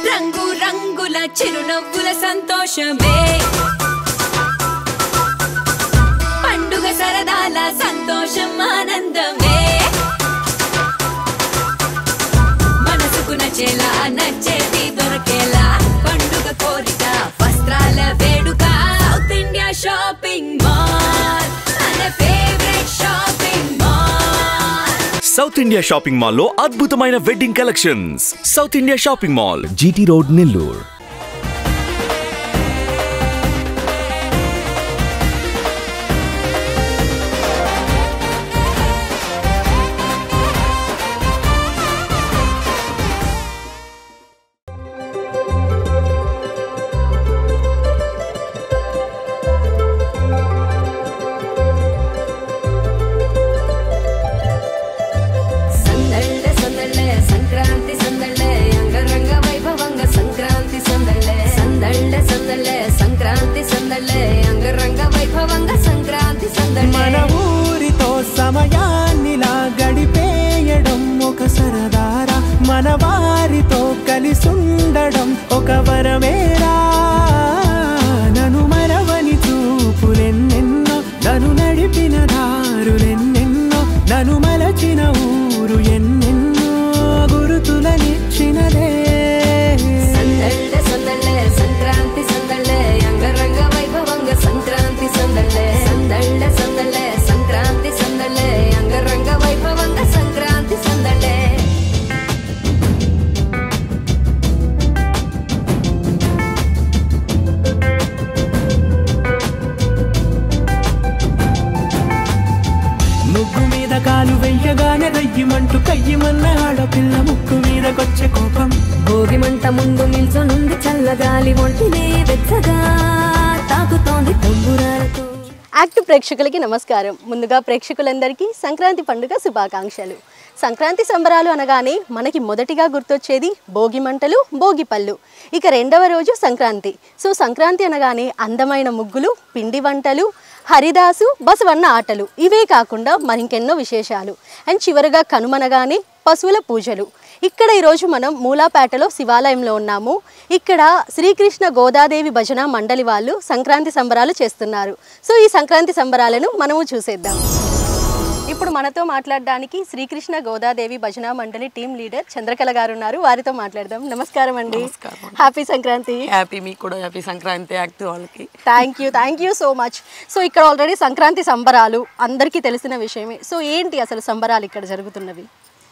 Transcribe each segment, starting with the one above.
రంగు రంగుల చిరునవ్వుల సంతోషమే పండుగ సరదాల సంతోషం ఆనందమే మనసుకు నచ్చేలా నచ్చేది దొరకేలా పండుగ కోరిక వస్త్రాల వేడుక సౌత్ ఇండియా షాపింగ్ మాల్ మన favourite shopping mall South India shopping మాల్లో అద్భుతమైన wedding collections South India shopping mall GT road Nellore సందళ్ళే సందళ్ళే సంక్రాంతి సందళ్ళే అంగరంగ వైభవంగ సంక్రాంతి సందళ్ళే సందళ్ళే సందళ్ళే సంక్రాంతి సందళ్ళే అంగరంగ వైభవంగ సంక్రాంతి సందళ్ళే మన ఊరితో సమయాన్నిలా గడిపేయడం ఒక సరదారా మన వారితో కలిసుండడం ఒక వరమేరా నన్ను మరవని చూపులెన్నెన్నో నన్ను నడిపిన దారులెన్నెన్నో నన్ను మలచిన ఊరు ఎన్నెన్నో గురుతులనిచ్చినదే సందళ్ళే సందళ్ళే సంక్రాంతి సందళ్ళే అంగరంగ వైభవంగ సంక్రాంతి సందళ్ళే సందళ్ళే సందళ్ళే సంక్రాంతి సందళ్ళే అంగరంగ వైభవంగ సంక్రాంతి సందళ్ళే ముగ్గు మీద కాలు వెయ్యగానే రయ్యమంటూ కయ్యమన్న ఆడపిల్ల ముక్కు మీదకొచ్చే కోపం భోగి మంట ముందు నిల్చొనుంది చల్లగాలి ఒంటినే వెచ్చగా తాకుతోంది తంబురాలతో యాక్ట్ ప్రేక్షకులకి నమస్కారం ముందుగా ప్రేక్షకులందరికీ సంక్రాంతి పండుగ శుభాకాంక్షలు సంక్రాంతి సంబరాలు అనగానే మనకి మొదటిగా గుర్తొచ్చేది భోగి మంటలు భోగి పళ్ళు ఇక రెండవ రోజు సంక్రాంతి సో సంక్రాంతి అనగానే అందమైన ముగ్గులు పిండి వంటలు హరిదాసు బసవన్న ఆటలు ఇవే కాకుండా మరింకెన్నో విశేషాలు అండ్ చివరగా కనుమనగానే పశువుల పూజలు ఇక్కడ ఈరోజు మనం మూలాపేటలో శివాలయంలో ఉన్నాము ఇక్కడ శ్రీకృష్ణ గోదాదేవి భజన మండలి వాళ్ళు సంక్రాంతి సంబరాలు చేస్తున్నారు సో ఈ సంక్రాంతి సంబరాలను మనము చూసేద్దాం ఇప్పుడు మనతో మాట్లాడడానికి శ్రీకృష్ణ గోదాదేవి భజన మండలి టీం లీడర్ చంద్రకళ గారు ఉన్నారు వారితో మాట్లాడదాం నమస్కారం అండి హ్యాపీ సంక్రాంతి హ్యాపీ మీకు కూడా హ్యాపీ సంక్రాంతి యాక్ట్ వాళ్ళకి thank you thank you so much so ఇక్కడ ఆల్రెడీ సంక్రాంతి సంబరాలు అందరికీ తెలిసిన విషయమే సో ఏంటి అసలు సంబరాలు ఇక్కడ జరుగుతున్నవి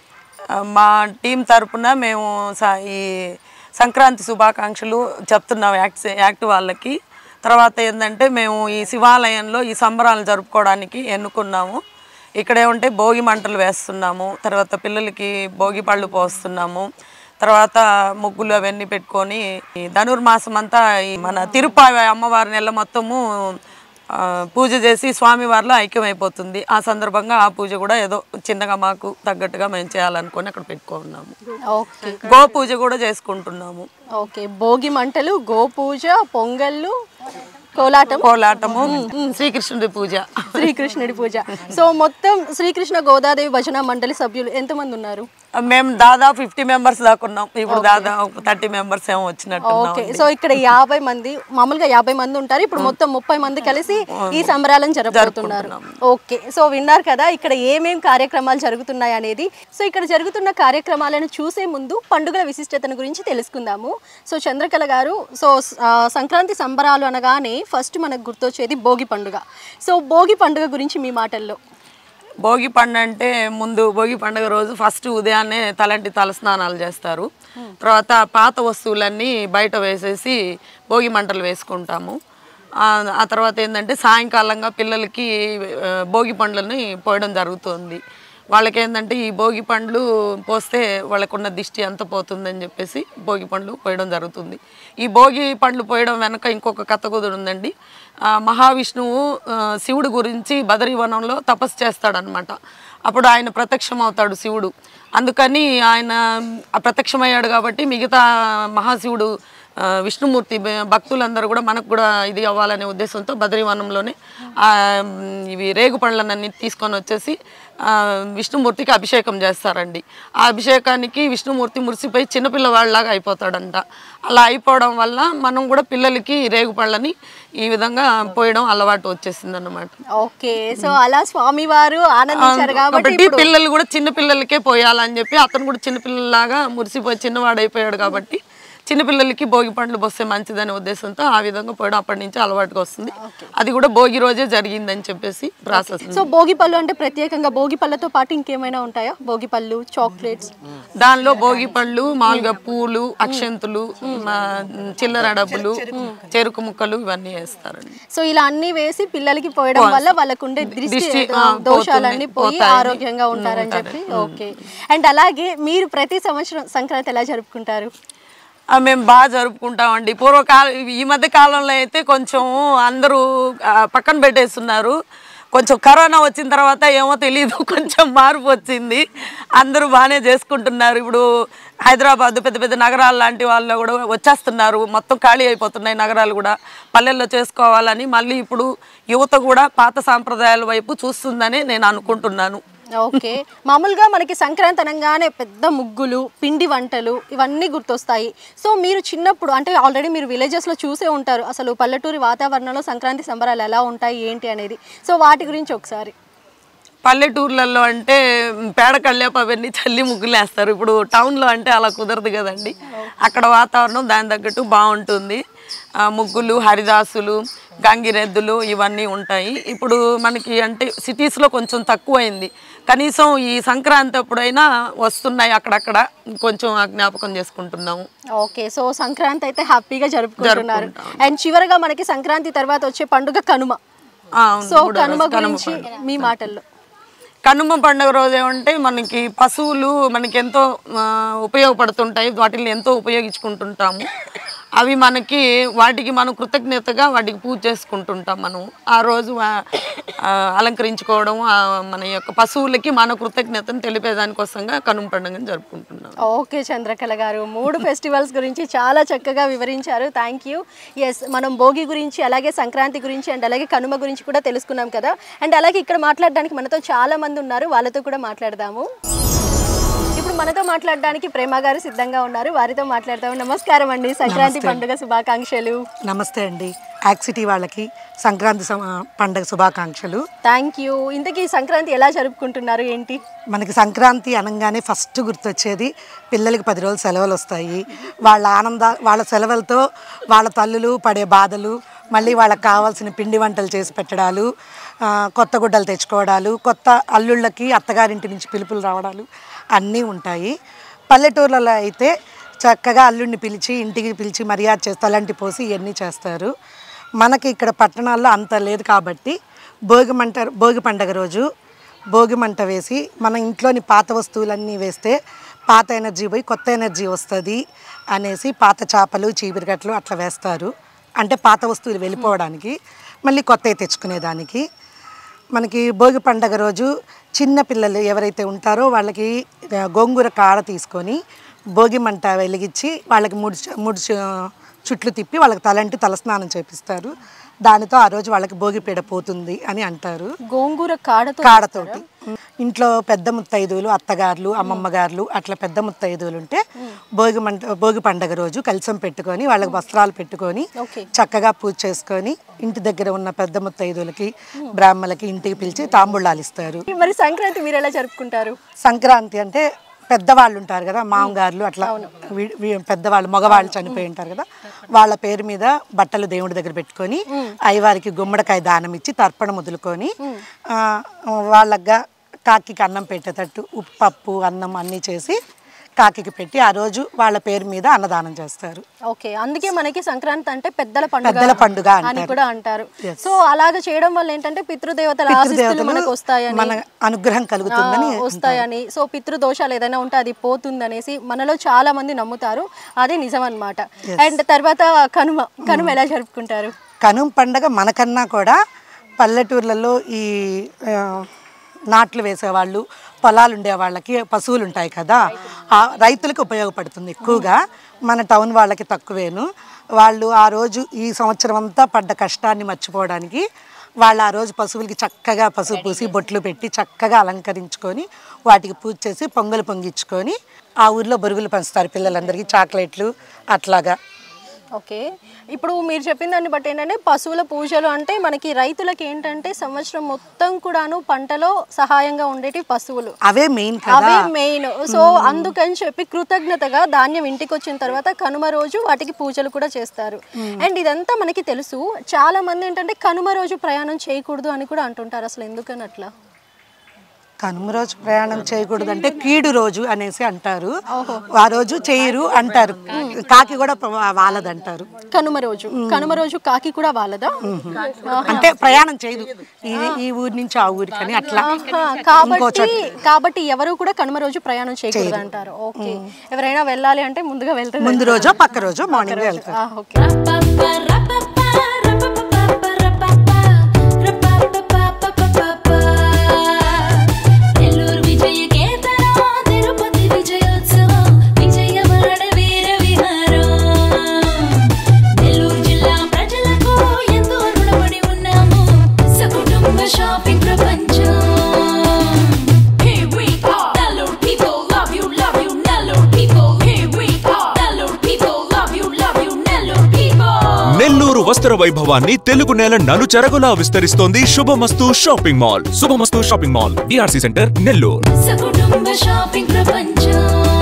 ఆ, మా టీం తరపున మేము స- ఈ సంక్రాంతి శుభాకాంక్షలు చెప్తున్నాం యాక్ట్ యాక్ట్ వాళ్ళకి తర్వాత ఏంటంటే మేము ఈ శివాలయంలో ఈ సంబరాలు జరుపుకోవడానికి ఎన్నుకున్నాము ఇక్కడ ఏమంటే భోగి మంటలు వేస్తున్నాము తర్వాత పిల్లలకి భోగి పళ్ళు పోస్తున్నాము తర్వాత ముగ్గులు అవన్నీ పెట్టుకొని ఈ ధనుర్మాసం అంతా ఈ మన తిరుపావి అమ్మవారి నెల మొత్తము ఆ, పూజ చేసి స్వామివారిలో ఐక్యమైపోతుంది ఆ సందర్భంగా ఆ పూజ కూడా ఏదో చిన్నగా మాకు తగ్గట్టుగా మేము చేయాలనుకొని అక్కడ పెట్టుకున్నాము ఓకే గో పూజ కూడా చేసుకుంటున్నాము ఓకే భోగి మంటలు గోపూజ పొంగళ్ళు కోలాటం కోలాటము శ్రీకృష్ణుడి పూజ శ్రీకృష్ణుడి పూజ సో మొత్తం శ్రీకృష్ణ గోదాదేవి భజన మండలి సభ్యులు ఎంతమంది ఉన్నారు మేము దాదాపు ఫిఫ్టీ మెంబర్స్ దాకా ఉన్నాం ఇప్పుడు దాదాపు థర్టీ మెంబర్స్ ఏమో వచ్చినట్టు ఓకే సో ఇక్కడ యాభై మంది మామూలుగా యాభై మంది ఉంటారు ఇప్పుడు మొత్తం ముప్పై మంది కలిసి ఈ సంబరాలను జరుపుతున్నారు ఓకే సో విన్నారు కదా ఇక్కడ ఏమేం కార్యక్రమాలు జరుగుతున్నాయి అనేది సో ఇక్కడ జరుగుతున్న కార్యక్రమాలను చూసే ముందు పండుగల విశిష్టతను గురించి తెలుసుకుందాము సో చంద్రకళ గారు సో ఆ, సంక్రాంతి సంబరాలు అనగానే ఫస్ట్ మనకు గుర్తొచ్చేది భోగి పండుగ సో భోగి పండుగ గురించి మీ మాటల్లో భోగి పండు అంటే ముందు భోగి పండుగ రోజు ఫస్ట్ ఉదయాన్నే తలంటి తలస్నానాలు చేస్తారు తర్వాత పాత వస్తువులన్నీ బయట వేసేసి భోగి మంటలు వేసుకుంటాము ఆ ఆ తర్వాత ఏంటంటే సాయంకాలంగా పిల్లలకి ఆ, భోగి పండ్లని పోయడం జరుగుతుంది వాళ్ళకి ఏంటంటే ఈ భోగి పండ్లు పోస్తే వాళ్ళకున్న దిష్టి అంత పోతుందని చెప్పేసి భోగి పండ్లు పోయడం జరుగుతుంది ఈ భోగి పండ్లు పోయడం వెనక ఇంకొక కథ కూడా ఉందండి ఆ, మహావిష్ణువు ఆ, శివుడు గురించి బదరీవనంలో తపస్సు చేస్తాడనమాట అప్పుడు ఆయన ప్రత్యక్షం అవుతాడు శివుడు అందుకని ఆయన ప్రత్యక్షమయ్యాడు కాబట్టి మిగతా మహాశివుడు ఆ, విష్ణుమూర్తి భ- భక్తులందరూ కూడా మనకు కూడా ఇది అవ్వాలనే ఉద్దేశంతో బద్రీవనంలోనే ఆ, మ్, ఇవి రేగు పండ్లన్నీ తీసుకొని వచ్చేసి ఆ, విష్ణుమూర్తికి అభిషేకం చేస్తారండి ఆ అభిషేకానికి విష్ణుమూర్తి మురిసిపోయి చిన్నపిల్లవాళ్ళలాగా అయిపోతాడంట అలా అయిపోవడం వల్ల మనం కూడా పిల్లలకి రేగు పళ్ళని ఈ విధంగా పోయడం అలవాటు వచ్చేసింది అనమాట ఓకే సో అలా స్వామివారు ఆనందించారు కాబట్టి కాబట్టి ఇప్పుడు పిల్లలు కూడా చిన్న పిల్లలకే పోయాలని చెప్పి అతను కూడా చిన్న పిల్లలాగా మురిసిపోయి చిన్నవాడు అయిపోయాడు కాబట్టి చిన్న పిల్లలకి భోగి పండ్లు పోస్తే మంచిదనే ఉద్దేశంతో ఆ విధంగా పోయడం అప్పటి నుంచి అలవాటుగా వస్తుంది అది కూడా భోగి రోజే జరిగిందని చెప్పేసి ప్రాసెస్ సో భోగి పళ్ళు అంటే ప్రత్యేకంగా భోగి పళ్ళతో పాటు ఇంకేమైనా ఉంటాయా భోగి పళ్ళు చాక్లెట్స్ దానిలో భోగి పళ్ళు మామూలుగా పూలు అక్షంతులు మా, చిల్లర డబ్బులు చెరుకు ముక్కలు ఇవన్నీ వేస్తారండి సో ఇలా అన్ని వేసి పిల్లలకి పోయడం వల్ల వాళ్ళకు ఉండే దృష్టి దృష్టి, ఆ, ఆ, దోషాలన్నీ పోతుంది, పోయి పోతాయని ఆరోగ్యంగా ఉంటారని చెప్పి ఓకే అండ్ అలాగే మీరు ప్రతి సంవత్సరం సంక్రాంతి ఎలా జరుపుకుంటారు ఆ, మేము బాగా జరుపుకుంటామండి పూర్వకాల ఈ మధ్య కాలంలో అయితే కొంచెం అందరూ ఆ, పక్కన పెట్టేస్తున్నారు కొంచెం కరోనా వచ్చిన తర్వాత ఏమో తెలియదు కొంచెం మార్పు వచ్చింది అందరూ బాగానే చేసుకుంటున్నారు ఇప్పుడు హైదరాబాద్ పెద్ద పెద్ద నగరాలు లాంటి వాళ్ళు కూడా వచ్చేస్తున్నారు మొత్తం ఖాళీ అయిపోతున్నాయి నగరాలు కూడా పల్లెల్లో చేసుకోవాలని మళ్ళీ ఇప్పుడు యువత కూడా పాత సాంప్రదాయాల వైపు చూస్తుందని నేను అనుకుంటున్నాను ఓకే మామూలుగా మనకి సంక్రాంతి అనగానే పెద్ద ముగ్గులు పిండి వంటలు ఇవన్నీ గుర్తొస్తాయి సో మీరు చిన్నప్పుడు అంటే ఆల్రెడీ మీరు విలేజెస్లో చూసే ఉంటారు అసలు పల్లెటూరి వాతావరణంలో సంక్రాంతి సంబరాలు ఎలా ఉంటాయి ఏంటి అనేది సో వాటి గురించి ఒకసారి పల్లెటూర్లలో అంటే మ్, పేడ కళ్ళేపు అవన్నీ చల్లి ముగ్గులు వేస్తారు ఇప్పుడు టౌన్లో అంటే అలా కుదరదు కదండి అక్కడ వాతావరణం దాని తగ్గట్టు బాగుంటుంది ఆ, ముగ్గులు హరిదాసులు గంగిరెద్దులు ఇవన్నీ ఉంటాయి ఇప్పుడు మనకి అంటే సిటీస్లో కొంచెం తక్కువైంది కనీసం ఈ సంక్రాంతి అప్పుడైనా వస్తున్నాయి అక్కడక్కడ కొంచెం ఆ జ్ఞాపకం చేసుకుంటున్నాము ఓకే సో సంక్రాంతి అయితే హ్యాపీగా జరుపుకుంటున్నారు అండ్ చివరగా మనకి సంక్రాంతి తర్వాత వచ్చే పండుగ కనుమ ఆ, అవును, సో మూడో కనుమ రోజు కనుమ గురించి పండుగ. మీ మాటల్లో కనుమ పండుగ రోజు ఏమంటే మనకి పశువులు మనకి ఎంతో ఆ, ఉపయోగపడుతుంటాయి వాటిని ఎంతో ఉపయోగించుకుంటుంటాము అవి మనకి వాటికి మనం కృతజ్ఞతగా వాటికి పూజ చేసుకుంటుంటాం మనం ఆ రోజు ఆ- ఆ, అలంకరించుకోవడం ఆ, మన యొక్క పశువులకి మన కృతజ్ఞతను తెలిపేదానికోసంగా కనుమ పండుగను జరుపుకుంటున్నాం ఓకే చంద్రకళ గారు మూడు ఫెస్టివల్స్ గురించి చాలా చక్కగా వివరించారు థ్యాంక్ యూ ఎస్ మనం భోగి గురించి అలాగే సంక్రాంతి గురించి అండ్ అలాగే కనుమ గురించి కూడా తెలుసుకున్నాం కదా అండ్ అలాగే ఇక్కడ మాట్లాడడానికి మనతో చాలా మంది ఉన్నారు వాళ్ళతో కూడా మాట్లాడదాము ఇప్పుడు మనతో మాట్లాడడానికి ప్రేమ గారు సిద్ధంగా ఉన్నారు వారితో మాట్లాడతాము నమస్కారం అండి సంక్రాంతి పండుగ శుభాకాంక్షలు నమస్తే అండి యాక్సిటీ వాళ్ళకి సంక్రాంతి సం- పండగ శుభాకాంక్షలు థ్యాంక్ యూ ఇంతకీ సంక్రాంతి ఎలా జరుపుకుంటున్నారు ఏంటి మనకి సంక్రాంతి అనగానే ఫస్ట్ గుర్తొచ్చేది పిల్లలకి పది రోజులు సెలవులు వస్తాయి వాళ్ళ ఆనంద వాళ్ళ సెలవులతో వాళ్ళ తల్లులు పడే బాధలు మళ్ళీ వాళ్ళకి కావాల్సిన పిండి వంటలు చేసి పెట్టడాలు ఆ, కొత్త గుడ్డలు తెచ్చుకోవడాలు కొత్త అల్లుళ్ళకి అత్తగారింటి నుంచి పిలుపులు రావడాలు అన్నీ ఉంటాయి పల్లెటూర్లలో అయితే చక్కగా అల్లుడిని పిలిచి ఇంటికి పిలిచి మర్యాద చేసి తలంటి పోసి ఇవన్నీ చేస్తారు మనకి ఇక్కడ పట్టణాల్లో అంత లేదు కాబట్టి భోగి మంట భోగి పండగ రోజు భోగి మంట వేసి మన ఇంట్లోని పాత వస్తువులన్నీ వేస్తే పాత ఎనర్జీ పోయి కొత్త ఎనర్జీ వస్తుంది అనేసి పాత చేపలు చీపిరిగట్లు అట్లా వేస్తారు అంటే పాత వస్తువులు వెళ్ళిపోవడానికి మళ్ళీ కొత్తవి తెచ్చుకునేదానికి మనకి భోగి పండగ రోజు చిన్న పిల్లలు ఎవరైతే ఉంటారో వాళ్ళకి ఆ, గోంగూర కాడ తీసుకొని భోగి మంట వెలిగించి వాళ్ళకి మూడు చు- మూడు చు- చుట్లు తిప్పి వాళ్ళకి తలంటి తలస్నానం చేపిస్తారు దానితో ఆ రోజు వాళ్ళకి భోగి పీడ పోతుంది అని అంటారు గోంగూర కాడతో కాడతోటి ఇంట్లో పెద్ద ముత్తైదువులు అత్తగారులు అమ్మమ్మ గారులు అట్లా పెద్ద ముత్తైదువులు ఉంటే భోగి మంట భోగి పండగ రోజు కలిసం పెట్టుకొని వాళ్ళకి వస్త్రాలు పెట్టుకొని ఓకే. చక్కగా పూజ చేసుకొని ఇంటి దగ్గర ఉన్న పెద్ద ముత్తైదువులకి బ్రాహ్మలకి ఇంటికి పిలిచి తాంబూలాలు ఇస్తారు మరి సంక్రాంతి మీరు ఎలా జరుపుకుంటారు సంక్రాంతి అంటే పెద్దవాళ్ళు ఉంటారు కదా మామగారులు అట్లా వీ- వీ- పెద్దవాళ్ళు మగవాళ్ళు చనిపోయి ఉంటారు కదా వాళ్ళ పేరు మీద బట్టలు దేవుడి దగ్గర పెట్టుకొని అయ్యవారికి గుమ్మడికాయ దానం ఇచ్చి తర్పణ మొదలుకొని ఆ, వాళ్ళగా కాకికి అన్నం పెట్టేటట్టు ఉప్పు పప్పు అన్నం అన్నీ చేసి కాకికి పెట్టి ఆ రోజు వాళ్ళ పేరు మీద అన్నదానం చేస్తారు ఓకే అందుకే మనకి సంక్రాంతి అంటే పెద్దల పండుగ పెద్దల పండుగ అని అంటారు. కూడా అంటారు సో అలాగ చేయడం వల్ల ఏంటంటే పితృదేవతల ఆశీస్సులు పితృదేవతలు మనకు వస్తాయని మన అనుగ్రహం కలుగుతుందని ఆ, వస్తాయని సో పితృదోషాలు ఏదైనా ఉంటే అది పోతుంది అనేసి మనలో చాలా మంది నమ్ముతారు అదే నిజం అన్నమాట అండ్ తర్వాత కనుమ కనుమ ఎలా జరుపుకుంటారు కనుమ పండగ మనకన్నా కూడా పల్లెటూర్లలో ఈ ఆ, నాట్లు వేసేవాళ్ళు పొలాలు ఉండే వాళ్ళకి పశువులు ఉంటాయి కదా ఆ రైతులకు ఉపయోగపడుతుంది ఎక్కువగా మన టౌన్ వాళ్ళకి తక్కువేను వాళ్ళు ఆ రోజు ఈ సంవత్సరం అంతా పడ్డ కష్టాన్ని మర్చిపోవడానికి వాళ్ళు ఆ రోజు పశువులకి చక్కగా పసుపు పూసి బొట్లు పెట్టి చక్కగా అలంకరించుకొని వాటికి పూజ చేసి పొంగలు పొంగించుకొని ఆ ఊర్లో బొరుగులు పంచుతారు పిల్లలందరికీ చాక్లెట్లు అట్లాగా ఓకే ఇప్పుడు మీరు చెప్పిన దాన్ని బట్టి ఏంటంటే పశువుల పూజలు అంటే మనకి రైతులకి ఏంటంటే సంవత్సరం మొత్తం కూడాను పంటలో సహాయంగా ఉండేటి పశువులు అవే మెయిన్ కదా అవే మెయిన్ సో అందుకని చెప్పి కృతజ్ఞతగా ధాన్యం ఇంటికి వచ్చిన తర్వాత కనుమ రోజు వాటికి పూజలు కూడా చేస్తారు అండ్ ఇదంతా మనకి తెలుసు చాలా మంది ఏంటంటే కనుమ రోజు ప్రయాణం చేయకూడదు అని కూడా అంటుంటారు అసలు ఎందుకని అట్లా కనుమ రోజు ప్రయాణం చేయకూడదు అంటే కీడు రోజు అనేసి అంటారు ఆ రోజు చేయరు అంటారు కాకి కూడా ప్ర- వాలదంటారు కనుమ రోజు కనుమ రోజు కాకి కూడా వాళ్ళదా అంటే ప్రయాణం చేయదు ఈ ఈ ఊరి నుంచి ఆ ఊరికి అని అట్లా ఆహా, ఇంకో కాబట్టి చోట కాబట్టి ఎవరు కూడా కనుమ రోజు ప్రయాణం చేయకూడదు అంటారు ఓకే ఎవరైనా వెళ్ళాలి అంటే ముందుగా వెళ్తారు ముందు రోజో పక్క రోజో మార్నింగ్ వెళ్తారు ఆ, ఓకే నెల్లూరు విజయ కేతనం తిరుపతి విజయోత్సవం విజయవాడ వీర విహారం నెల్లూరు జిల్లా ప్రజలకు ఎంతో రుణపడి ఉన్నాము సకుటుంబ షాపింగ్ ప్రపంచం Here we are. Nellore people love you, love you, Nellore people. Here we are. Nellore people love you, love you, Nellore people. Nellore వస్త్ర వైభవాన్ని తెలుగు నేల నలుచెరగులా విస్తరిస్తోంది Shubhamastu shopping mall Shubhamastu shopping mall DRC centre Nellore సకుటుంబ షాపింగ్ ప్రపంచం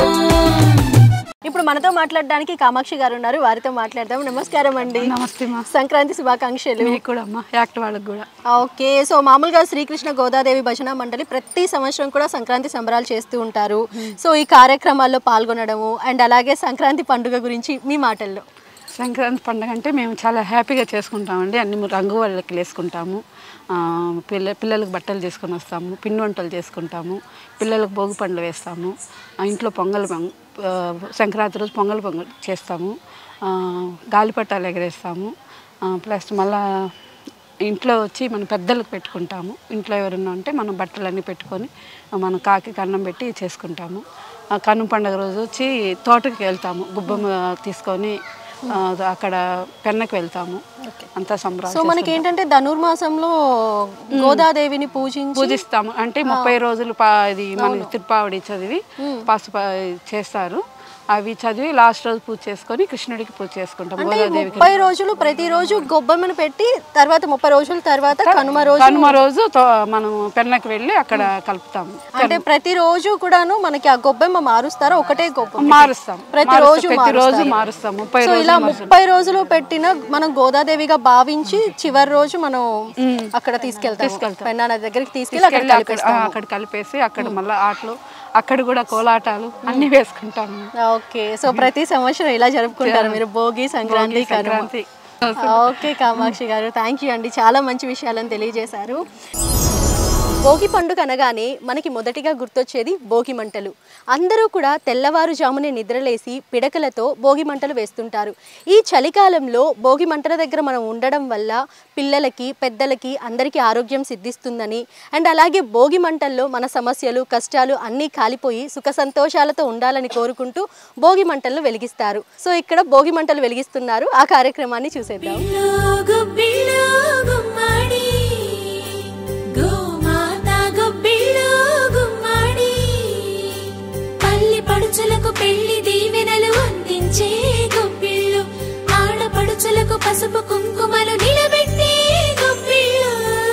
ఇప్పుడు మనతో మాట్లాడడానికి కామాక్షి గారు ఉన్నారు వారితో మాట్లాడదాం నమస్కారం అండి నమస్తే మా సంక్రాంతి శుభాకాంక్షలు మీకు కూడా అమ్మా యాక్ట్ వాళ్ళకి కూడా ఓకే సో మామూలుగా శ్రీకృష్ణ గోదాదేవి భజన మండలి ప్రతి సంవత్సరం కూడా సంక్రాంతి సంబరాలు చేస్తూ ఉంటారు సో ఈ కార్యక్రమాల్లో పాల్గొనడము అండ్ అలాగే సంక్రాంతి పండుగ గురించి మీ మాటల్లో సంక్రాంతి పండుగ అంటే మేము చాలా హ్యాపీగా చేసుకుంటామండి అన్ని రంగు వాళ్ళకి వేసుకుంటాము ఆ, పిల్ల పిల్లలకు బట్టలు తీసుకొని వస్తాము పిండి వంటలు చేసుకుంటాము పిల్లలకు భోగి పండ్లు వేస్తాము ఆ, ఇంట్లో పొంగల్ పొంగ ఆ, సంక్రాంతి రోజు పొంగల్ పొంగల్ చేస్తాము ఆ, గాలిపటాలు ఎగరేస్తాము ఆ, ప్లస్ మళ్ళా ఇంట్లో వచ్చి మనం పెద్దలకు పెట్టుకుంటాము ఇంట్లో ఎవరున్నా ఉంటే మనం బట్టలన్నీ పెట్టుకొని ఆ, మనం కాకి కన్నం పెట్టి చేసుకుంటాము ఆ, కన్ను పండుగ రోజు వచ్చి తోటకి వెళ్తాము గుబ్బమ్మ తీసుకొని ఆ, అక్కడ పెన్నకి వెళ్తాము అంతా సంబరాలు సో మనకి ఏంటంటే ధనుర్మాసంలో గోదాదేవిని పూజించి పూజిస్తాము అంటే ముప్పై రోజులు పా ఇది మనకి తిరుపావడి చదివి పసుపు చేస్తారు అవి చదివి లాస్ట్ రోజు పూజ చేసుకొని కృష్ణుడికి పూజ చేసుకుంటాం అంటే ఈ గోదాదేవికి ముప్పై రోజులు ప్రతిరోజు గొబ్బెమ్మను పెట్టి తర్వాత ముప్పై రోజుల తర్వాత కనుమ రోజు కనుమ రోజు తో- మనం పెన్నకి వెళ్ళి అక్కడ కలుపుతాము అంటే ప్రతిరోజు కూడాను మనకి ఆ గొబ్బెమ్మ మారుస్తారా ఒకటే గొబ్బెమ్మ మారుస్తాం ప్రతిరోజు మారుస్తాం. ప్రతిరోజు మారుస్తారు. మారుస్తాం ముప్పై సో ఇలా ముప్పై రోజులు పెట్టిన మనం గోదాదేవిగా భావించి చివరి రోజు మనం అక్కడ తీసుకెళ్తాం పెన్నా నది దగ్గరికి తీసుకెళ్ళి అక్కడ తీసుకెళ్ళి అక్కడ ఆ, కలిపేస్తాము అక్కడ కలిపేసి అక్కడ మళ్ళీ ఆటలు అక్కడ కూడా కోలాటాలు అన్ని వేసుకుంటాము ఓకే సో ప్రతి సంవత్సరం ఇలా జరుపుకుంటారు మీరు భోగి సంక్రాంతి భోగి, కనుమ సంక్రాంతి. ఓకే కామాక్షి గారు థ్యాంక్ యూ అండి చాలా మంచి విషయాలను తెలియజేశారు భోగి పండుగ అనగానే మనకి మొదటిగా గుర్తొచ్చేది భోగి మంటలు అందరూ కూడా తెల్లవారుజామునే నిద్రలేసి పిడకలతో భోగి మంటలు వేస్తుంటారు ఈ చలికాలంలో భోగి మంటల దగ్గర మనం ఉండడం వల్ల పిల్లలకి పెద్దలకి అందరికీ ఆరోగ్యం సిద్ధిస్తుందని అండ్ అలాగే భోగి మంటల్లో మన సమస్యలు కష్టాలు అన్నీ కాలిపోయి సుఖ సంతోషాలతో ఉండాలని కోరుకుంటూ భోగి మంటలను వెలిగిస్తారు సో ఇక్కడ భోగి మంటలు వెలిగిస్తున్నారు ఆ కార్యక్రమాన్ని చూసేద్దాం గుబ్బిళ్ళు గుమ్మడి గోమాత గుబ్బిళ్ళు గుమ్మడి పల్లి పడుచులకు పెళ్లి దీవెనలు అందించే గుబ్బిళ్ళు ఆడపడుచులకు పసుపు కుంకుమలు నిలబెట్టే గుబ్బిళ్ళు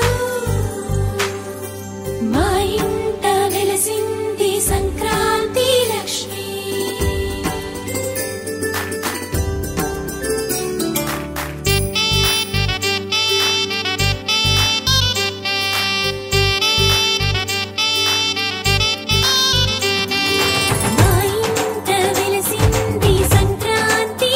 మా ఇంట వెలసింది సంక్రాంతి లక్ష్మి మా ఇంట వెలసింది సంక్రాంతి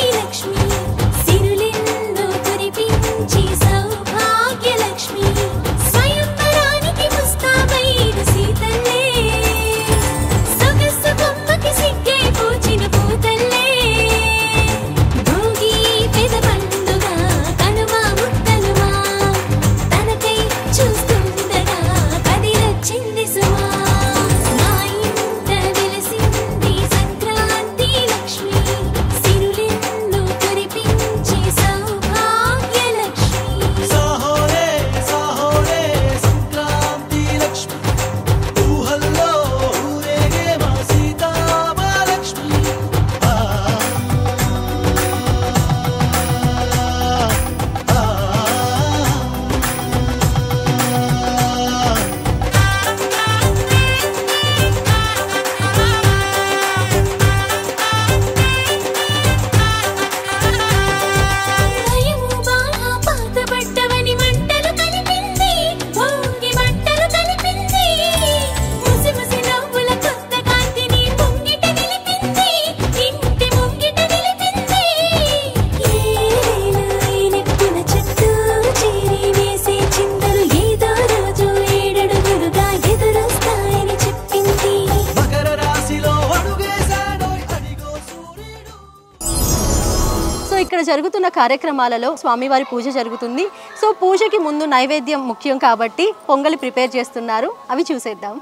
ఇక్కడ జరుగుతున్న కార్యక్రమాలలో స్వామివారి పూజ జరుగుతుంది సో పూజకి ముందు నైవేద్యం ముఖ్యం కాబట్టి పొంగలి ప్రిపేర్ చేస్తున్నారు అవి చూసేద్దాం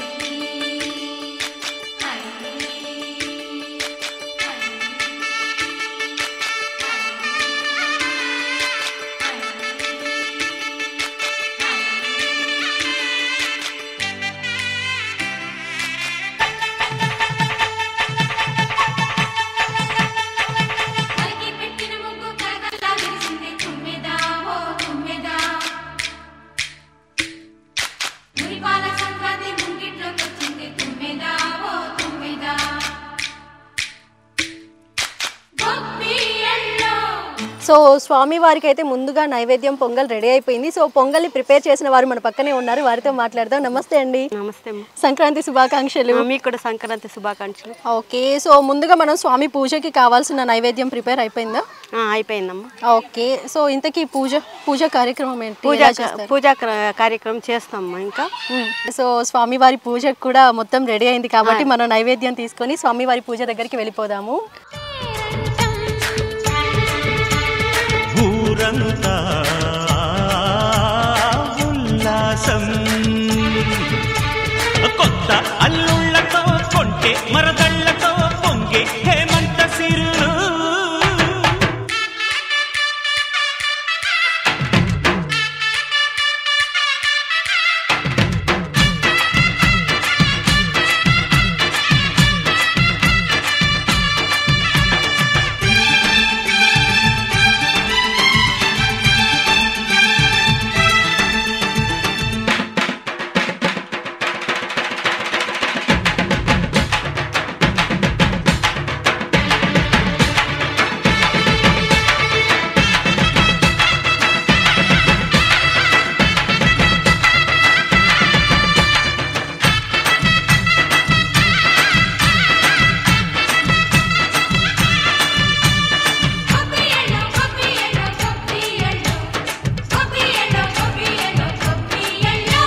పైకి పెట్టిన ముగ్గు కరకరలా విరిసింది తుమ్మెదా ఓ తుమ్మెదా మురిపాల సంక్రాంతి ముంగిట్లోకి వచ్చింది తుమ్మెదా ఓ తుమ్మెదా గొప్పియల్లో సో స్వామివారికి అయితే ముందుగా నైవేద్యం పొంగల్ రెడీ అయిపోయింది సో పొంగల్ని ప్రిపేర్ చేసిన వారు మన పక్కనే ఉన్నారు వారితో మాట్లాడదాం నమస్తే అండి నమస్తే అమ్మ. సంక్రాంతి శుభాకాంక్షలు ఆ, మీకు కూడా సంక్రాంతి శుభాకాంక్షలు ఓకే సో ముందుగా మనం స్వామి పూజకి కావాల్సిన నైవేద్యం ప్రిపేర్ అయిపోయిందా ఆ, అయిపోయిందమ్మా ఓకే సో ఇంతకీ పూజ పూజ కార్యక్రమం ఏంటి పూజా ఎలా చేస్తారు? పూజా క్ర- కార్యక్రమం చేస్తామ్మా ఇంకా మ్మ్. సో స్వామివారి పూజకు కూడా మొత్తం రెడీ అయింది కాబట్టి మనం నైవేద్యం తీసుకొని స్వామివారి పూజ దగ్గరికి వెళ్ళిపోదాము ఊరంతా ఉల్లాసం కొత్త అల్లుళ్ళతో కొంటే మరదళ్ళతో పొంగే హేమంత సిరులు గొప్పియల్లో గొప్పియల్లో గొప్పియల్లో గొప్పియల్లో గొప్పియల్లో గొప్పియల్లో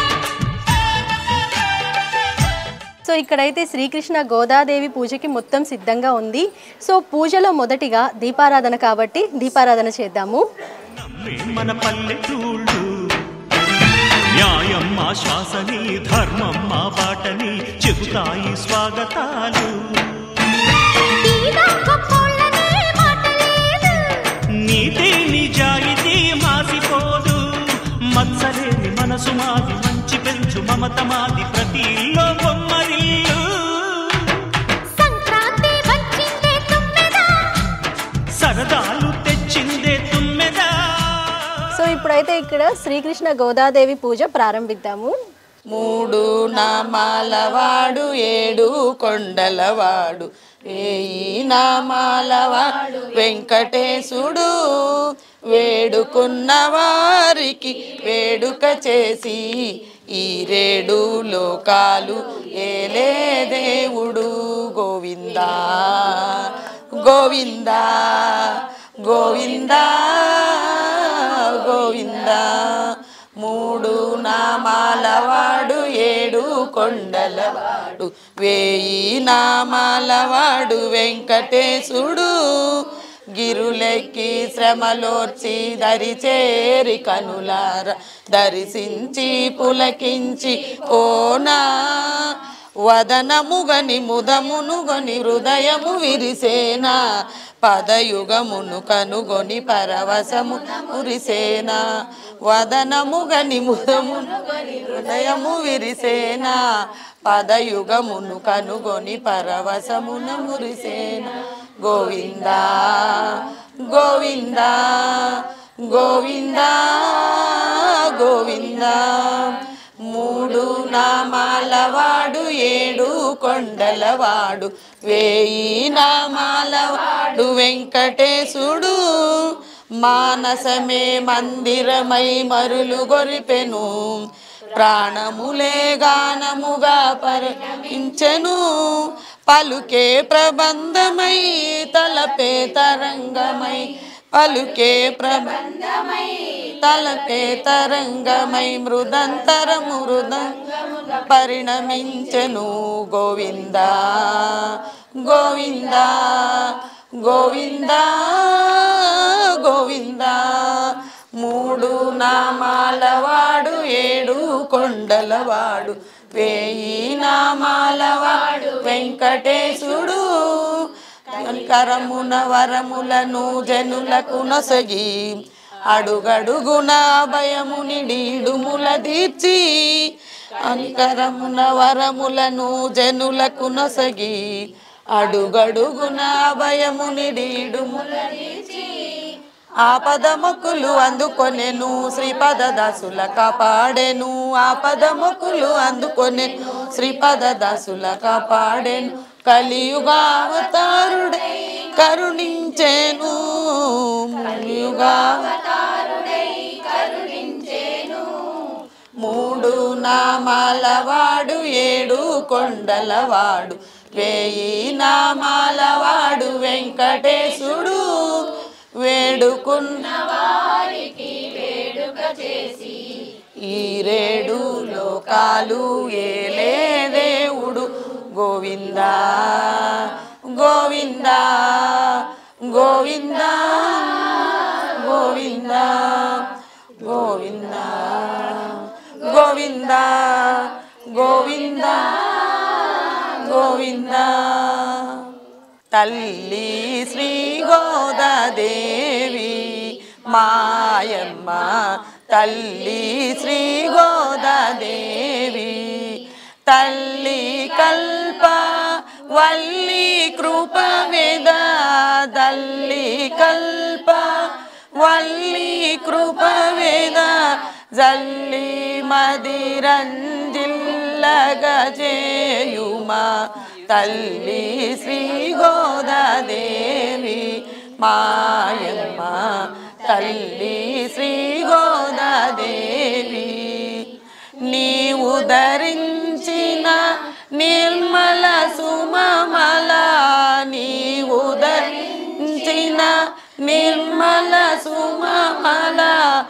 సో ఇక్కడైతే శ్రీకృష్ణ గోదాదేవి పూజకి మొత్తం సిద్ధంగా ఉంది సో పూజలో మొదటిగా దీపారాధన కాబట్టి దీపారాధన చేద్దాము నమ్మే మన పల్లెటూళ్ళు న్యాయం మా శ్వాసని ధర్మం మా బాటని చెబుతాయి స్వాగతాలు ఈదా గొప్పోళ్ళనే మాటలేదు నీతి నిజాయితీ మాసిపోదు మత్సలేని మనసు మాది మంచి పెంచు మమత మాది ప్రతి ఇల్లో బొమ్మరిల్లు సంక్రాంతి వచ్చిందే తుమ్మెదా సరదాలు తెచ్చిందే తుమ్మెదా సో ఇప్పుడైతే ఇక్కడ శ్రీకృష్ణ గోదాదేవి పూజ ప్రారంభిద్దాము మూడు నామాలవాడు ఏడు కొండలవాడు వేయి నామాలవాడు వెంకటేశుడు వేడుకున్న వారికి వేడుక చేసి ఈ రేడు లోకాలు ఏలే దేవుడు గోవిందా గోవిందా గోవిందా గోవిందా మూడు నామాలవాడు ఏడు కొండలవాడు వేయి నామాలవాడు వెంకటేశుడు గిరులెక్కి శ్రమలోర్చి దరి చేరి కనులార దర్శించి పులకించి ఓనా వదనముగని ముదమునుగొని హృదయము విరిసేనా పదయుగమును కనుగొని పరవశము మురిసేనా వదనముగని ముదమునుగొని హృదయము విరిసేనా పదయుగమును కనుగొని పరవశమున మురిసేనా గోవిందా గోవిందా గోవిందా గోవిందా మూడు నామాలవాడు ఏడు కొండలవాడు వేయి నామాలవాడు వెంకటేశుడు మానసమే మందిరమై మరులు గొరిపెను ప్రాణములే గానముగా పరిచను పలుకే ప్రబంధమై తలపే తరంగమై పలుకే ప్రబంధమై తలపే తరంగమై మృదంతరము మృదంగముగా పరిణమించెను గోవిందా గోవిందా గోవిందా నామాలవాడు ఏడు కొండలవాడు వేయి నామాలవాడు వెంకటేశుడు కరమున వరములను జనులకు నొసగి అడుగడుగున భయము నిడీడుముల తీర్చి అనికరమున వరములను జనులకు నొసగి అడుగడుగున భయము నిడీడుముల తీర్చి ఆపదముకులు అందుకొనెను శ్రీపద దాసుల కాపాడెను ఆపదముకులు అందుకొనెను శ్రీపద దాసుల కాపాడెను కలియుగావతారుడై కరుణించెను మూడు నామాలవాడు ఏడు కొండలవాడు వేయి నామాలవాడు వెంకటేశుడు వేడుకున్న వారికి వేడుక చేసి ఈ రేడు లోకాలు ఏలే దేవుడు గోవిందా గోవిందా గోవిందా గోవిందా గోవిందా గోవిందా గోవిందా గోవిందా తల్లి శ్రీ గోదాదేవి మాయమ్మ తల్లి శ్రీ గోదాదేవి తల్లి కల్ప వల్లి కృప వేద తల్లి కల్ప వల్లి కృప వేద జల్లి మదిరంజిల్లగజేయుమా తల్లి శ్రీ గోదాదేవి మాయమ్మ తల్లి శ్రీ గోదాదేవి నీవు ధరించిన నిర్మల సుమమల నీవు ధరించిన నిర్మల సుమమల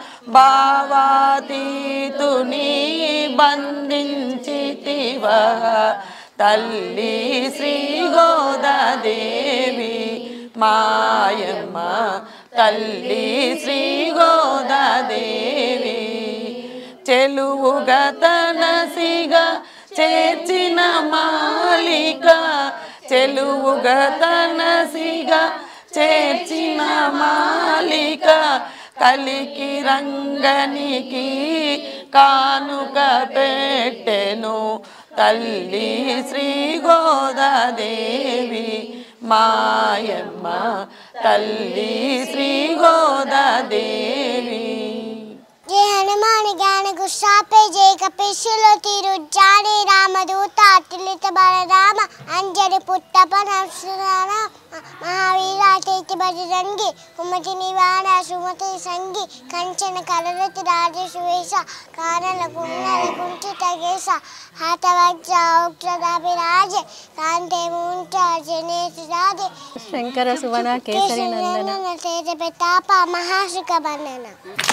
భావాతీతుని బంధించితివ తల్లి శ్రీ గోదాదేవి మాయమ్మ తల్లి శ్రీ గోదాదేవి చెలువుగా తనసిగా చేర్చిన మాలిక చెలువుగా తనసిగా చేర్చిన మాలిక కలికి రంగనికి కానుక పెట్టెను తల్లి శ్రీ గోదాదేవి మాయమ్మ తల్లి శ్రీ గోదాదేవి జయ హనుమాన్ జ్ఞాన గుస్సాపే జయ కపిశులో తీరు జాని రామదూత అతులిత బలరామ అంజని పుట్టప నరసురామ మహావీర అతైతి బజరంగి ఉమతి నివార సుమతి సంగి కంచన కలరతి రాజసువేశ కానల కున్నల కుంఠిత కేశ హాత వజ్ర ఔక్షదాభిరాజ కాంతే మూంట జనేసు రాజే శంకర సువన కేసరి నందన తేజ ప్రతాప మహాసుఖ బంధన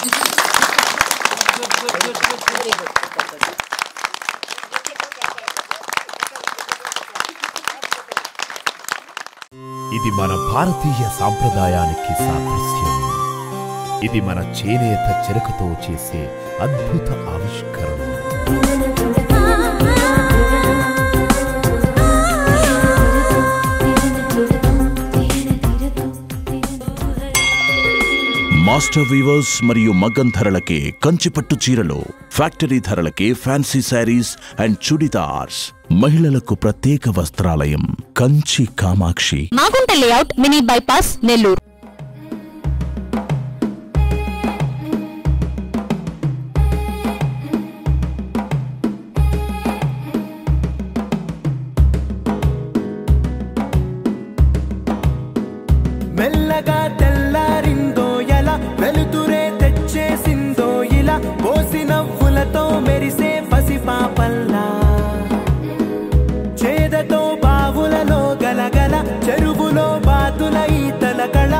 ఇది మన భారతీయ సాంప్రదాయానికి సాదృశ్యం ఇది మన చేనేత చెరకుతో చేసే అద్భుత ఆవిష్కరణ మాస్టర్ వీవర్స్ మరియు మగ్గం ధరలకే కంచిపట్టు చీరలు ఫ్యాక్టరీ ధరలకే ఫ్యాన్సీ శారీస్ అండ్ చుడిదార్స్ మహిళలకు ప్రత్యేక వస్త్రాలయం Kanchi Kamakshi Magunta layout mini bypass Nellore మెల్లగా తెల్లారిందో ఎలా వెలుతురే తెచ్చేసిందో ఇలా పోసి నవ్వులతో మెరిసే పసిపాపల్లా చేదతో బావులలో గలగల చెరువులో బాతుల ఈతల కళ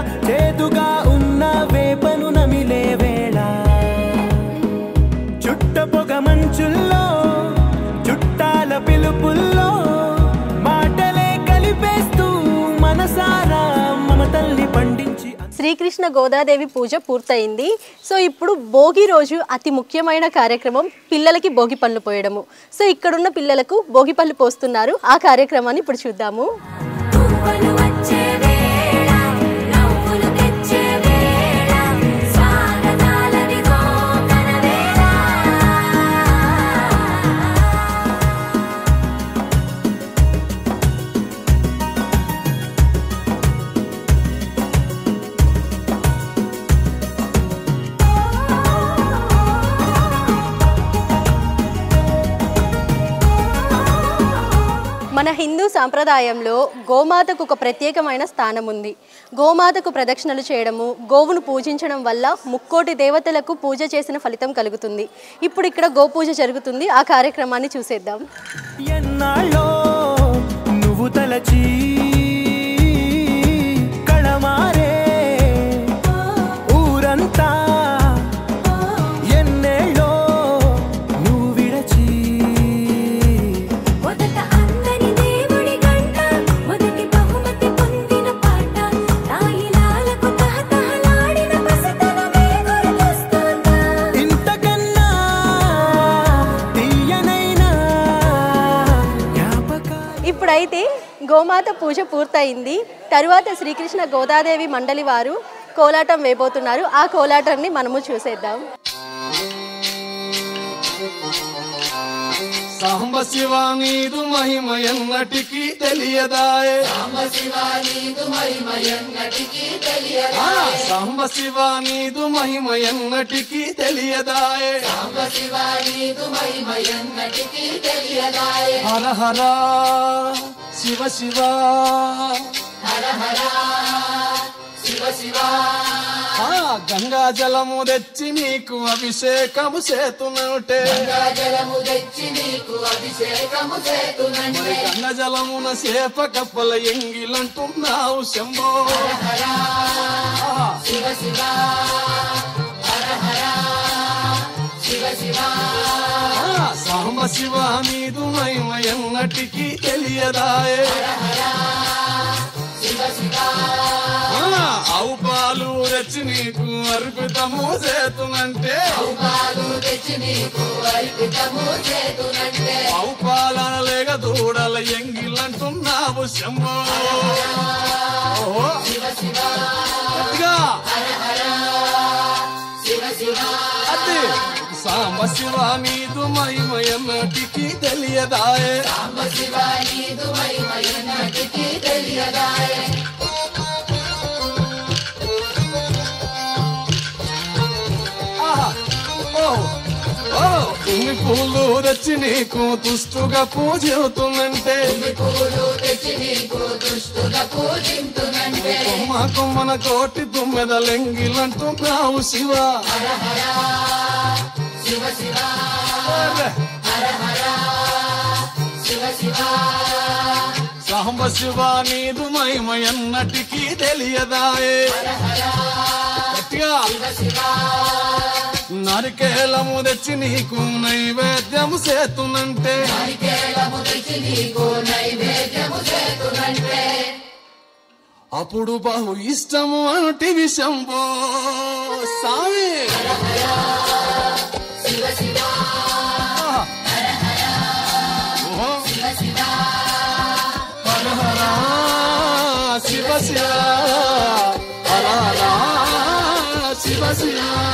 శ్రీకృష్ణ గోదాదేవి పూజ పూర్తయింది సో ఇప్పుడు భోగి రోజు అతి ముఖ్యమైన కార్యక్రమం పిల్లలకి భోగి పళ్ళు పోయడము సో ఇక్కడున్న పిల్లలకు భోగి పళ్ళు పోస్తున్నారు ఆ కార్యక్రమాన్ని ఇప్పుడు చూద్దాము మన హిందూ సాంప్రదాయంలో గోమాతకు ఒక ప్రత్యేకమైన స్థానం ఉంది గోమాతకు ప్రదక్షిణలు చేయడము గోవును పూజించడం వల్ల ముక్కోటి దేవతలకు పూజ చేసిన ఫలితం కలుగుతుంది ఇప్పుడు ఇక్కడ గోపూజ జరుగుతుంది ఆ కార్యక్రమాన్ని చూసేద్దాం ఎన్నాళ్ళో నువ్వు తలచి కళమారే ఊరంతా ఎన్నేళ్ళో నువ్వు విడచి మొదట అందని దేవుడి గంట మొదటి బహుమతి పొందిన పాట తాయిలాలకు తహతహలాడిన పసితనమే గుర్తొస్తుందా ఇంతకన్నా తీయనైనా జ్ఞాపకాలు ఇప్పుడైతే గోమాత పూజ పూర్తయింది తరువాత శ్రీకృష్ణ గోదాదేవి మండలి వారు కోలాటం వేయబోతున్నారు ఆ కోలాటాన్ని మనము చూసేద్దాం సాంబ శివ నీదు మహిమ ఎన్నటికీ తెలియదాయే ఆ, సాంబ శివ నీదు మహిమ ఎన్నటికీ తెలియదాయే హర హర శివ శివ ఆ, గంగా జలము తెచ్చి నీకు అభిషేకము చేతునటే మరి గంగ జలమున సేప కప్పల ఎంగిలంటున్నావు శంభో ఆ, సాంబ శివ నీదు మహిమ ఎన్నటికీ తెలియదాయే ఆ, ఆవు పాలు తెచ్చి నీకు అర్పితము చేతునంటే ఆవు పాలన లేక దూడల ఎంగిలంటున్నావు శంభో ఓహో. గట్టిగా. అది సాంబ శివ నీదు మహిమ ఎన్నటికీ తెలియదాయే ఆహా. ఓ ఓ ఇన్ని పూలు తెచ్చి నీకు దుస్తుగా పూజవుతుందంటే కొమ్మ కొమ్మన కోటి తుమ్మెద లెంగిలంటున్నావు శివ అరే. సాంబ శివ నీదు మహిమ ఎన్నటికీ తెలియదాయే గట్టిగా నరికేలము తెచ్చి నీకు నైవేద్యము చేతునంటే అప్పుడు బహు ఇష్టము అంటే విషంబో సామి ఆహా. ఓహో. హర హర శివ శివ హర హర శివ శివ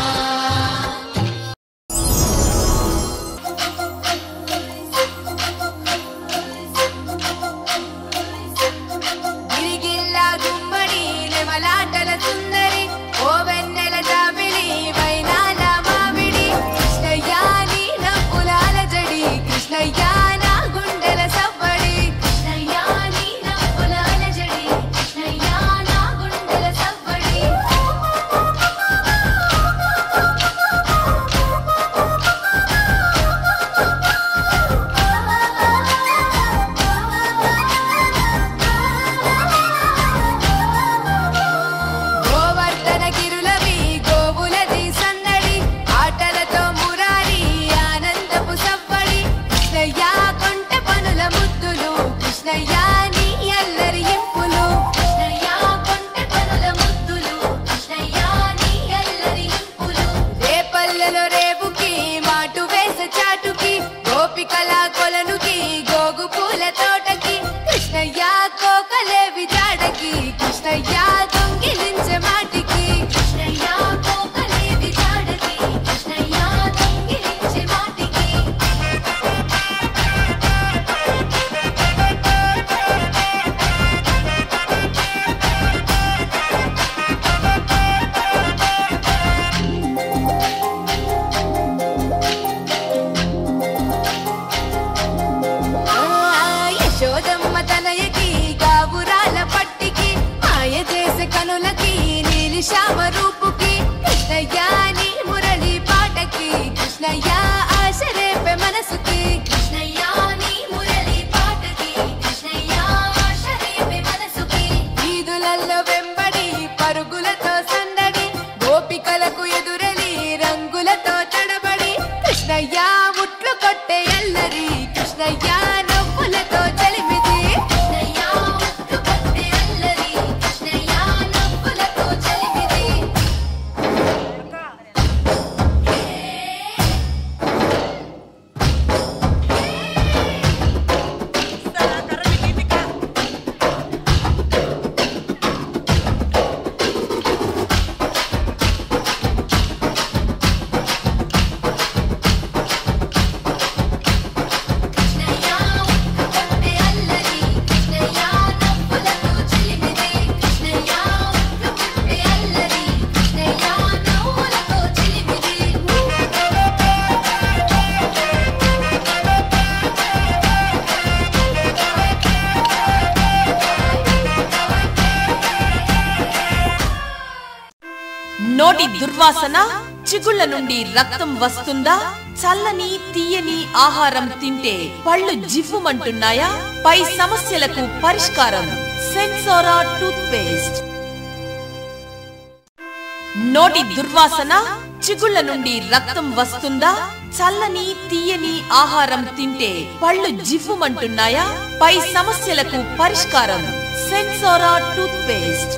గిరిగిల్లా గుమ్మడి నెమలాటల సుందరి ఓ వెన్నెల జాబిలి వైనాల మామిడి కృష్ణయ్యా నీ నవ్వులాల జడి కృష్ణయ్యా నా గుండెల సవ్వడి కృష్ణయ్యా నీ నవ్వులాల జడి కృష్ణయ్యా నా గుండెల సవ్వడి శ్యామ రూపుకి కృష్ణయ్య నీ మురళి పాటకి కృష్ణయ్య ఆశ రేపే మనసుకి కృష్ణయ్య నీ మురళి పాటకి కృష్ణయ్య ఆశ రేపే మనసుకి వీధులలో వెంబడి పరుగులతో సందడి గోపికలకు ఎదురలి రంగులతో తడబడి కృష్ణయ్య ముట్లు కొట్టే ఎల్లరి కృష్ణయ్య నవ్వులతో చలిమిది కృష్ణయ్య ముట్లు కొట్టే అల్లరి కృష్ణయ్య నవ్వులతో చలిమిది నోటి దుర్వాసన చిగుళ్ళ నుండి రక్తం వస్తుందా చల్లని తీయని ఆహారం తింటే పళ్ళు జివ్వుమంటున్నాయా పై సమస్యలకు పరిష్కారం సెన్సోరా టూత్ పేస్ట్ నోటి దుర్వాసన చిగుళ్ళ నుండి రక్తం వస్తుందా చల్లని తీయని ఆహారం తింటే పళ్ళు జివ్వుమంటున్నాయా పై సమస్యలకు పరిష్కారం సెన్సోరా టూత్ పేస్ట్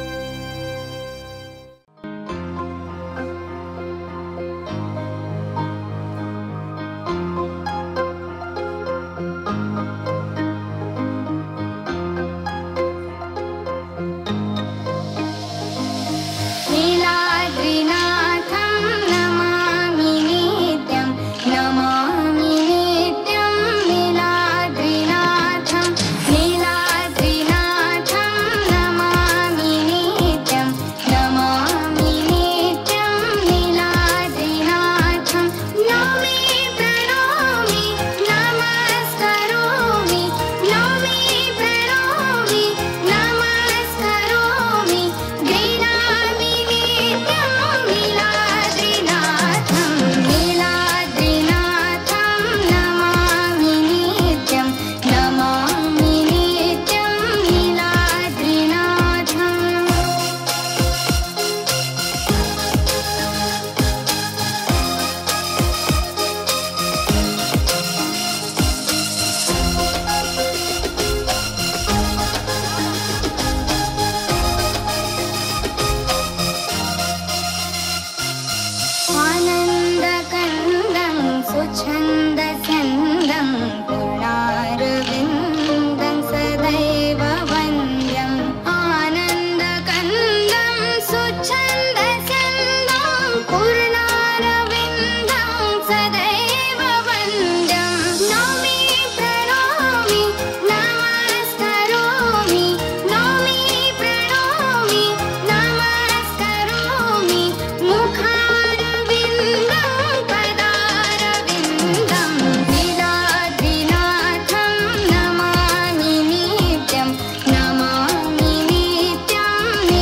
नीलाद्रिनाथं नमामि नित्यं नमामि नित्यं नीलाद्रिनाथं नीलाद्रिनाथं नमामि नित्यं नमामि नित्यं नीलाद्रिनाथं नौमि प्रणौमि नमस्करोमि नौमि प्रणौमि नमस्करोमि गृह्णामि नित्यं नीलाद्रिनाथं नीलाद्रिनाथं नमामि नित्यं नमामि नित्यं नीलाद्रिनाथम् आनन्दकन्दं सुछन्दसन्दं पूर्णारविन्दं सदैव वन्द्यम् आनन्दकन्दं सुछन्दसन्दं पूर्णारविन्दं सदैव वन्द्यं नौमि प्रणौमि नमस्करोमि नौमि प्रणौमि नमस्करोमि मुखारविन्दं पदारविन्दं नीलाद्रिनाथं नमामि नित्यं नमामि नित्यं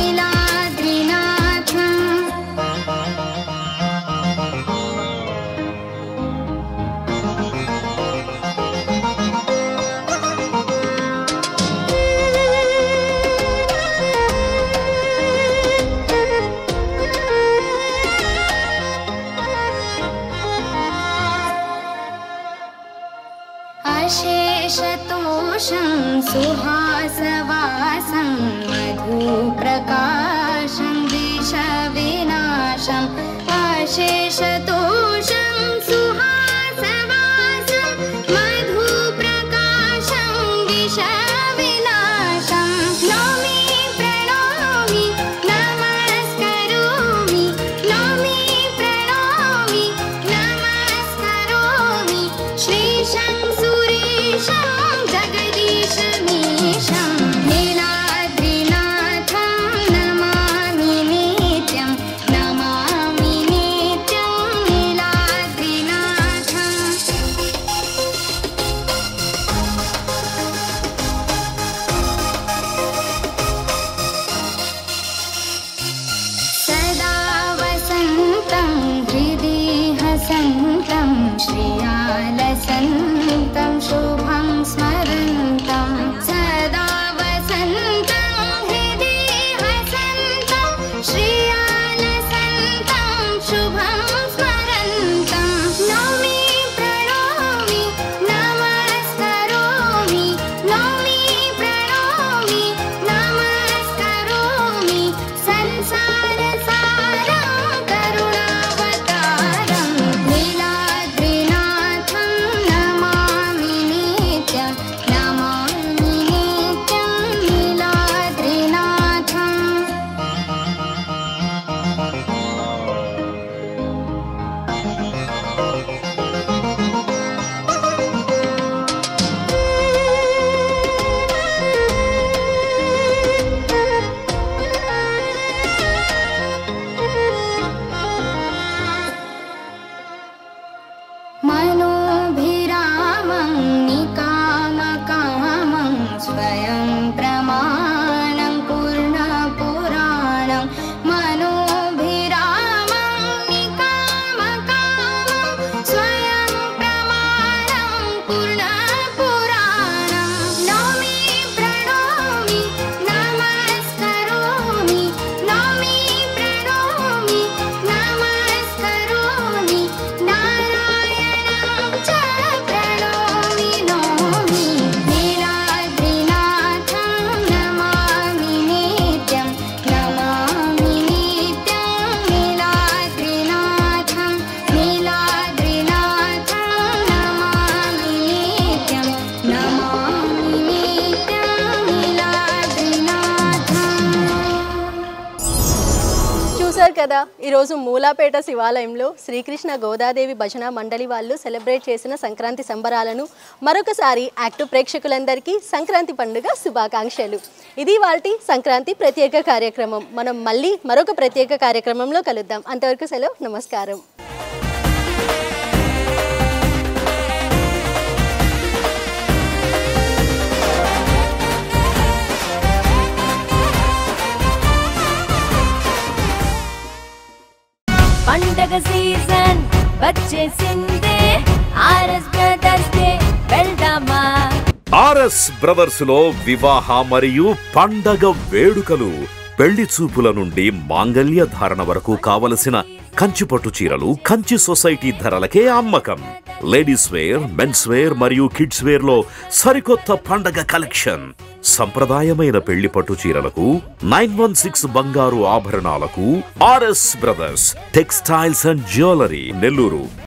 नीलाद्रिनाथम् अशेषतोषं सुहासवासं मधुप्रकाशं दिशविनाशम् अशेषतोषं सुहासवासं मधुप्रकाशं दिशविनाशं नौमि प्रणौमि नमस्करोमि नौमि प्रणौमि नमस्करोमि श्रीशं सुरेशं जगदीशमीशं नीलाद्रिनाथं नमामि नित्यं नमामि नित्यं కదా ఈరోజు మూలాపేట శివాలయంలో శ్రీకృష్ణ గోదాదేవి భజన మండలి వాళ్ళు సెలబ్రేట్ చేసిన సంక్రాంతి సంబరాలను మరొకసారి యాక్టివ్ ప్రేక్షకులందరికీ సంక్రాంతి పండుగ శుభాకాంక్షలు ఇది వాటి సంక్రాంతి ప్రత్యేక కార్యక్రమం మనం మళ్ళీ మరొక ప్రత్యేక కార్యక్రమంలో కలుద్దాం అంతవరకు సెలవు నమస్కారం పండగ సీజన్ వచ్చేసిందే ఆర్ఎస్ బ్రదర్స్ డే వెళ్దామా ఆర్ఎస్ బ్రదర్స్ లో వివాహ మరియు పండగ వేడుకలు పెళ్లి చూపుల నుండి మాంగల్య ధారణ వరకు కావలసిన కంచిపట్టు చీరలు కంచి సొసైటీ ధరలకే అమ్మకం లేడీస్ వేర్ మెన్స్ వేర్ మరియు కిడ్స్ వేర్ లో సరికొత్త పండగ కలెక్షన్ సంప్రదాయమైన పెళ్లి పట్టు చీరలకు నైన్ వన్ సిక్స్ బంగారు ఆభరణాలకు RS brothers textiles and jewellery Nellore